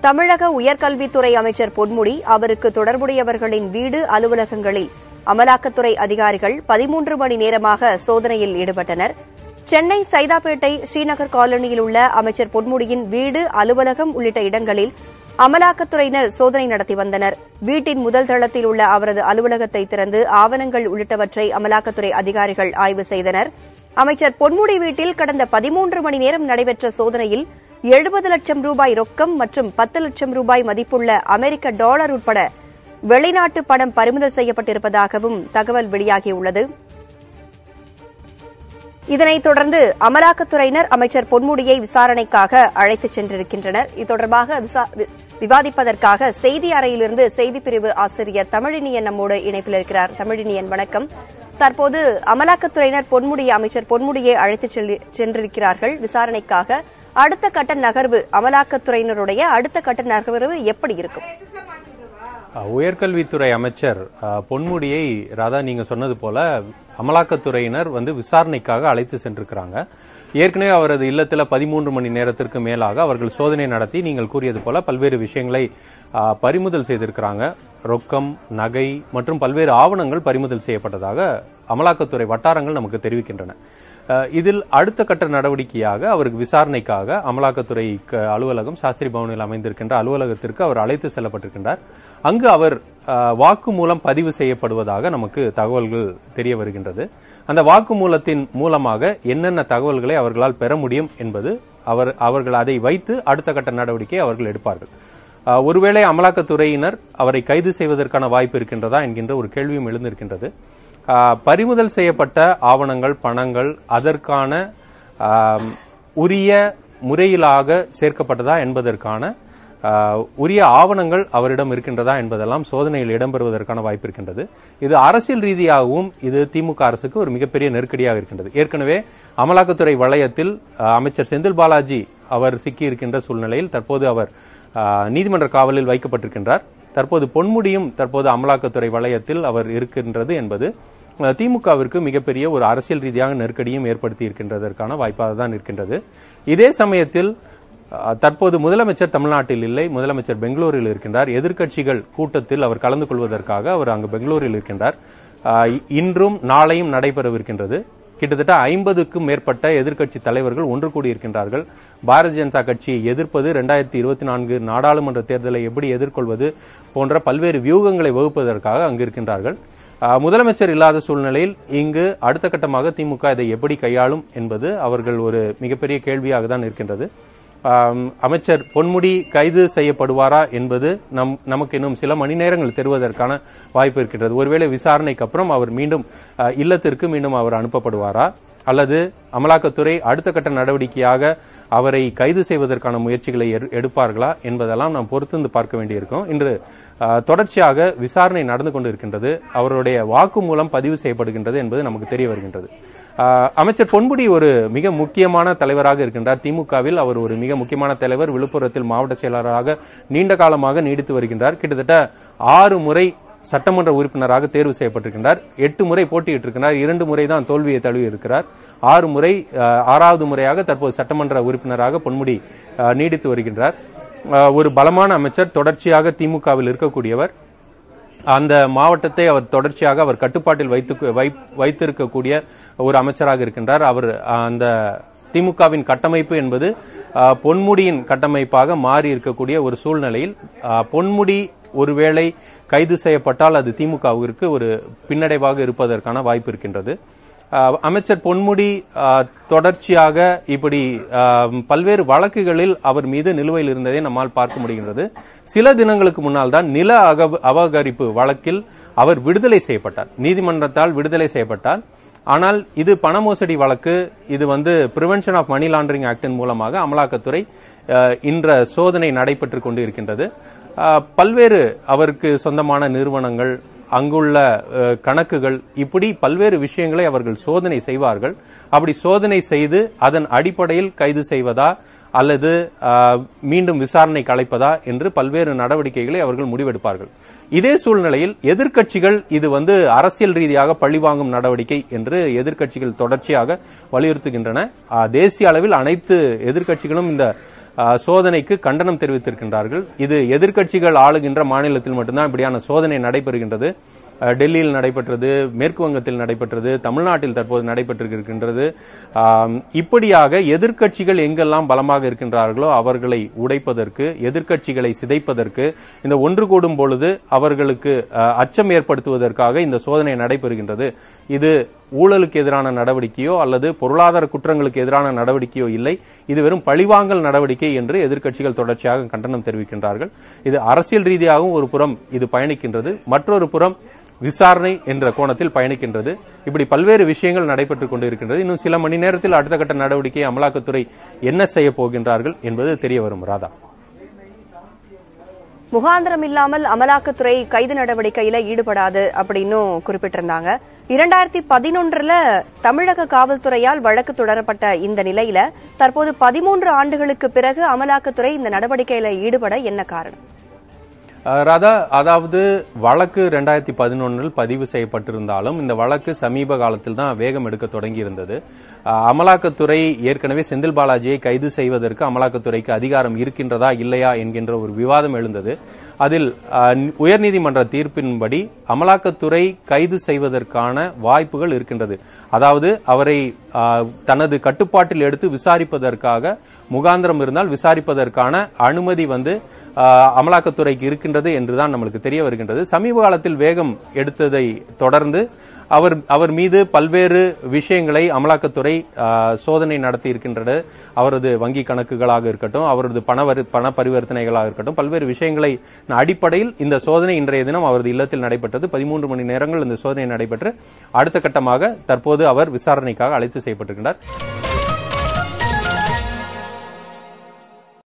தமிழக உயர்கல்வித்துறை அமைச்சர் பொன்முடி அவருக்கு தொடர்புடையவர்களின் வீடு அலுவலகங்களில் அமலாக்கத்துறை அதிகாரிகள் பதிமூன்று மணி நேரமாக சோதனையில் ஈடுபட்டனர் சென்னை சைதாப்பேட்டை ஸ்ரீநகர் காலனியில் உள்ள அமைச்சர் பொன்முடியின் வீடு அலுவலகம் உள்ளிட்ட இடங்களில் அமலாக்கத்துறையினர் சோதனை நடத்தி வந்தனர் வீட்டின் முதல் தளத்தில் உள்ள அவரது அலுவலகத்தை திறந்து ஆவணங்கள் உள்ளிட்டவற்றை அமலாக்கத்துறை அதிகாரிகள் ஆய்வு செய்தனர் அமைச்சர் பொன்முடி வீட்டில் கடந்த பதிமூன்று மணி நேரம் நடைபெற்ற சோதனையில் எழுபது லட்சம் ரூபாய் ரொக்கம் மற்றும் பத்து லட்சம் ரூபாய் மதிப்புள்ள அமெரிக்க டாலர் உட்பட வெளிநாட்டு பணம் பறிமுதல் செய்யப்பட்டிருப்பதாகவும் தகவல் வெளியாகியுள்ளது இதனைத் தொடர்ந்து அமலாக்கத்துறையினர் அமைச்சர் பொன்முடியை விசாரணைக்காக அழைத்துச் சென்றிருக்கின்றனர் இது தொடர்பாக விசா- வி- விவாதிப்பதற்காக செய்தி அறையிலிருந்து செய்திப்பிரிவு ஆசிரியர் தமிழினியன் நம்மோடு இணைப்பில் இருக்கிறார் தமிழினியன் வணக்கம் தற்போது அமலாக்கத்துறையினர் பொன்முடியை அமைச்சர் பொன்முடியை அழைத்துச் செல்லி- சென்றிருக்கிறார்கள் விசாரணைக்காக அடுத்த கட்ட நகர்வு அமலாக்கத்துறையினருடைய அடுத்த கட்ட நகர்வு எப்படி இருக்கும் அஹ், உயர்கல்வித்துறை அமைச்சர் அஹ், பொன்முடியை ராதா நீங்க சொன்னது போல அமலாக்கத்துறையினர் வந்து விசாரணைக்காக அழைத்து சென்றிருக்கிறாங்க ஏற்கனவே அவரது இல்லத்துல பதிமூன்று மணி நேரத்திற்கு மேலாக அவர்கள் சோதனை நடத்தி நீங்கள் கூறியது போல பல்வேறு விஷயங்களை அஹ், பறிமுதல் செய்திருக்கிறாங்க ரொக்கம் நகை மற்றும் பல்வேறு ஆவணங்கள் பறிமுதல் செய்யப்பட்டதாக அமலாக்கத்துறை வட்டாரங்கள் நமக்கு தெரிவிக்கின்றன அஹ், இதில் அடுத்த கட்ட நடவடிக்கையாக அவருக்கு விசாரணைக்காக அமலாக்கத்துறை க- அலுவலகம் சாஸ்திரி பவனில் அமைந்திருக்கின்ற அலுவலகத்திற்கு அவர் அழைத்து செல்லப்பட்டிருக்கின்றார் அங்கு அவர் அஹ், வாக்குமூலம் பதிவு செய்யப்படுவதாக நமக்கு தகவல்கள் தெரிய வருகின்றது அந்த வாக்குமூலத்தின் மூலமாக என்னென்ன தகவல்களை அவர்களால் பெற முடியும் என்பது அவர் அவர்கள் அதை வைத்து அடுத்த கட்ட நடவடிக்கை அவர்கள் எடுப்பார்கள் அஹ், ஒருவேளை அமலாக்கத்துறையினர் அவரை கைது செய்வதற்கான வாய்ப்பு இருக்கின்றதா என்கின்ற ஒரு கேள்வியும் எழுந்திருக்கின்றது அஹ், பறிமுதல் செய்யப்பட்ட ஆவணங்கள் பணங்கள் அதற்கான ஆம், உரிய முறையிலாக சேர்க்கப்பட்டதா என்பதற்கான ஆஹ், உரிய ஆவணங்கள் அவரிடம் இருக்கின்றதா என்பதெல்லாம் சோதனையில் இடம்பெறுவதற்கான வாய்ப்பு இருக்கின்றது இது அரசியல் ரீதியாகவும் இது திமுக அரசுக்கு ஒரு மிகப்பெரிய நெருக்கடியாக இருக்கின்றது ஏற்கனவே அமலாக்கத்துறை வளையத்தில் ஆஹ், அமைச்சர் செந்தில் பாலாஜி அவர் சிக்கியிருக்கின்ற சூழ்நிலையில் தற்போது அவர் ஆஹ், நீதிமன்ற காவலில் வைக்கப்பட்டிருக்கின்றார் தற்போது பொன்முடியும் தற்போது அமலாக்கத்துறை வளையத்தில் அவர் இருக்கின்றது என்பது அஹ், திமுகவிற்கு மிகப்பெரிய ஒரு அரசியல் ரீதியாக நெருக்கடியும் ஏற்படுத்தி இருக்கின்றதற்கான வாய்ப்பாக தான் இருக்கின்றது இதே சமயத்தில் அஹ், தற்போது முதலமைச்சர் தமிழ்நாட்டில் இல்லை முதலமைச்சர் பெங்களூரில் இருக்கின்றார் எதிர்க்கட்சிகள் கூட்டத்தில் அவர் கலந்து கொள்வதற்காக அவர் அங்கு பெங்களூரில் இருக்கின்றார் அஹ், இன்றும் நாளையும் நடைபெறவிருக்கின்றது கிட்டத்தட்ட ஐம்பதுக்கும் மேற்பட்ட எதிர்க்கட்சி தலைவர்கள் ஒன்று கூடியிருக்கின்றார்கள் பாரதிய ஜனதா கட்சியை எதிர்ப்பது இரண்டாயிரத்தி இருபத்தி நான்கு நாடாளுமன்ற தேர்தலை எப்படி எதிர்கொள்வது போன்ற பல்வேறு வியூகங்களை வகுப்பதற்காக அங்கு இருக்கின்றார்கள் ஆஹ், முதலமைச்சர் இல்லாத சூழ்நிலையில் இங்கு அடுத்த கட்டமாக திமுக இதை எப்படி கையாளும் என்பது அவர்கள் ஒரு மிகப்பெரிய கேள்வியாக தான் இருக்கின்றது ஆம், அமைச்சர் பொன்முடி கைது செய்யப்படுவாரா என்பது நம் நமக்கு இன்னும் சில மணி நேரங்கள் தெரிவதற்கான வாய்ப்பு இருக்கின்றது ஒருவேளை விசாரணைக்கு அப்புறம் அவர் மீண்டும் அஹ், இல்லத்திற்கு மீண்டும் அவர் அனுப்பப்படுவாரா அல்லது அமலாக்கத்துறை அடுத்த கட்ட நடவடிக்கையாக அவரை கைது செய்வதற்கான முயற்சிகளை எடு- எடுப்பார்களா என்பதெல்லாம் நாம் பொறுத்திருந்து பார்க்க வேண்டியிருக்கும் இன்று அஹ், தொடர்ச்சியாக விசாரணை நடந்து கொண்டு இருக்கின்றது அவருடைய வாக்குமூலம் பதிவு செய்யப்படுகின்றது என்பது நமக்கு தெரிய வருகின்றது ஆஹ் அமைச்சர் பொன்முடி ஒரு மிக முக்கியமான தலைவராக இருக்கின்றார் திமுகவில் அவர் ஒரு மிக முக்கியமான தலைவர் விழுப்புரத்தில் மாவட்ட செயலாளராக நீண்ட காலமாக நீடித்து வருகின்றார் கிட்டத்தட்ட ஆறு முறை சட்டமன்ற உறுப்பினராக தேர்வு செய்யப்பட்டிருக்கின்றார் எட்டு முறை போட்டியிட்டிருக்கிறார் இரண்டு முறை தான் தோல்வியை தழுவி இருக்கிறார் ஆறு முறை ஆஹ் ஆறாவது முறையாக தற்போது சட்டமன்ற உறுப்பினராக பொன்முடி ஆஹ் நீடித்து வருகின்றார் ஆஹ் ஒரு பலமான அமைச்சர் தொடர்ச்சியாக திமுகவில் இருக்கக்கூடியவர் அந்த மாவட்டத்தை அவர் தொடர்ச்சியாக அவர் கட்டுப்பாட்டில் வைத்து வை- வைத்திருக்கக்கூடிய ஒரு அமைச்சராக இருக்கின்றார் அவர் அஹ், அந்த திமுகவின் கட்டமைப்பு என்பது அஹ், பொன்முடியின் கட்டமைப்பாக மாறி இருக்கக்கூடிய ஒரு சூழ்நிலையில் அஹ், பொன்முடி ஒருவேளை கைது செய்யப்பட்டால் அது திமுகவிற்கு ஒரு பின்னடைவாக இருப்பதற்கான வாய்ப்பு இருக்கின்றது அஹ், அமைச்சர் பொன்முடி அஹ், தொடர்ச்சியாக இப்படி அஹ், பல்வேறு வழக்குகளில் அவர் மீது நிலுவையில் இருந்ததை நம்மால் பார்க்க முடிகின்றது சில தினங்களுக்கு முன்னால் தான் நில அகப- அபகரிப்பு வழக்கில் அவர் விடுதலை செய்யப்பட்டார் நீதிமன்றத்தால் விடுதலை செய்யப்பட்டார் ஆனால் இது பண மோசடி வழக்கு இது வந்து பிரிவென்ஷன் ஆஃப் மணி லாண்டரிங் ஆக்டின் மூலமாக அமலாக்கத்துறை அஹ், இன்ற சோதனை நடைபெற்றுக் கொண்டு இருக்கின்றது அஹ், பல்வேறு அவருக்கு சொந்தமான நிறுவனங்கள் அங்குள்ள அஹ், கணக்குகள் இப்படி பல்வேறு விஷயங்களை அவர்கள் சோதனை செய்வார்கள் அப்படி சோதனை செய்து அதன் அடிப்படையில் கைது செய்வதா அல்லது அஹ், மீண்டும் விசாரணை கலைப்பதா என்று பல்வேறு நடவடிக்கைகளை அவர்கள் முடிவெடுப்பார்கள் இதே சூழ்நிலையில் எதிர்க்கட்சிகள் இது வந்து அரசியல் ரீதியாக பழிவாங்கும் நடவடிக்கை என்று எதிர்க்கட்சிகள் தொடர்ச்சியாக வலியுறுத்துகின்றன அஹ், தேசிய அளவில் அனைத்து எதிர்க்கட்சிகளும் இந்த ஆஹ், சோதனைக்கு கண்டனம் தெரிவித்திருக்கின்றார்கள் இது எதிர்க்கட்சிகள் ஆளுகின்ற மாநிலத்தில் மட்டும்தான் இப்படியான சோதனை நடைபெறுகின்றது அஹ், டெல்லியில் நடைபெற்றது மேற்கு வங்கத்தில் நடைபெற்றது தமிழ்நாட்டில் தற்போது நடைபெற்றிருக்கின்றது ஆம், இப்படியாக எதிர்க்கட்சிகள் எங்கெல்லாம் பலமாக இருக்கின்றார்களோ அவர்களை உடைப்பதற்கு எதிர்க்கட்சிகளை சிதைப்பதற்கு இந்த ஒன்று கூடும் பொழுது அவர்களுக்கு அஹ், அச்சம் ஏற்படுத்துவதற்காக இந்த சோதனை நடைபெறுகின்றது இது ஊழலுக்கு எதிரான நடவடிக்கையோ அல்லது பொருளாதார குற்றங்களுக்கு எதிரான நடவடிக்கையோ இல்லை இது வெறும் பழிவாங்கல் நடவடிக்கை என்று எதிர்க்கட்சிகள் தொடர்ச்சியாக கண்டனம் தெரிவிக்கின்றார்கள் இது அரசியல் ரீதியாகவும் ஒரு புறம் இது பயணிக்கின்றது மற்றொரு புறம் விசாரணை என்ற கோணத்தில் பயணிக்கின்றது இப்படி பல்வேறு விஷயங்கள் நடைபெற்றுக் கொண்டிருக்கின்றது இன்னும் சில மணி நேரத்தில் அடுத்த கட்ட நடவடிக்கை அமலாக்கத்துறை என்ன செய்ய போகின்றார்கள் என்பது தெரிய வரும் ராதா முகாந்திரம் இல்லாமல் அமலாக்கத்துறை கைது நடவடிக்கையில ஈடுபடாது அப்படின்னும் குறிப்பிட்டிருந்தாங்க இரண்டாயிரத்தி பதினொன்றுல தமிழக காவல்துறையால் வழக்கு தொடரப்பட்ட இந்த நிலையில தற்போது பதிமூன்று ஆண்டுகளுக்கு பிறகு அமலாக்கத்துறை இந்த நடவடிக்கையில ஈடுபட என்ன காரணம் அஹ் ராதா அதாவது வழக்கு ரெண்டாயிரத்தி பதினொன்றில் பதிவு செய்யப்பட்டிருந்தாலும் இந்த வழக்கு சமீப காலத்தில் தான் வேகம் எடுக்க தொடங்கி இருந்தது அஹ் அமலாக்கத்துறை ஏற்கனவே செந்தில் பாலாஜியை கைது செய்வதற்கு அமலாக்கத்துறைக்கு அதிகாரம் இருக்கின்றதா இல்லையா என்கின்ற ஒரு விவாதம் எழுந்தது அதில் அஹ், உயர்நீதிமன்ற தீர்ப்பின்படி அமலாக்கத்துறை கைது செய்வதற்கான வாய்ப்புகள் இருக்கின்றது அதாவது அவரை அஹ், தனது கட்டுப்பாட்டில் எடுத்து விசாரிப்பதற்காக முகாந்திரம் இருந்தால் விசாரிப்பதற்கான அனுமதி வந்து ஆஹ், அமலாக்கத்துறைக்கு இருக்கின்றது என்றுதான் நம்மளுக்கு தெரிய வருகின்றது சமீப காலத்தில் வேகம் எடுத்ததை தொடர்ந்து அவர் அவர் மீது பல்வேறு விஷயங்களை அமலாக்கத்துறை ஆஹ், சோதனை நடத்தி இருக்கின்றது அவரது வங்கி கணக்குகளாக இருக்கட்டும் அவரது பண வரி- பண பரிவர்த்தனைகளாக இருக்கட்டும் பல்வேறு விஷயங்களை அடிப்படையில் இந்த சோதனை இன்றைய தினம் அவரது இல்லத்தில் நடைபெற்றது பதிமூன்று மணி நேரங்கள் இந்த சோதனை நடைபெற்று அடுத்த கட்டமாக தற்போது அவர் விசாரணைக்காக அழைத்து செய்யப்பட்டிருக்கிறார்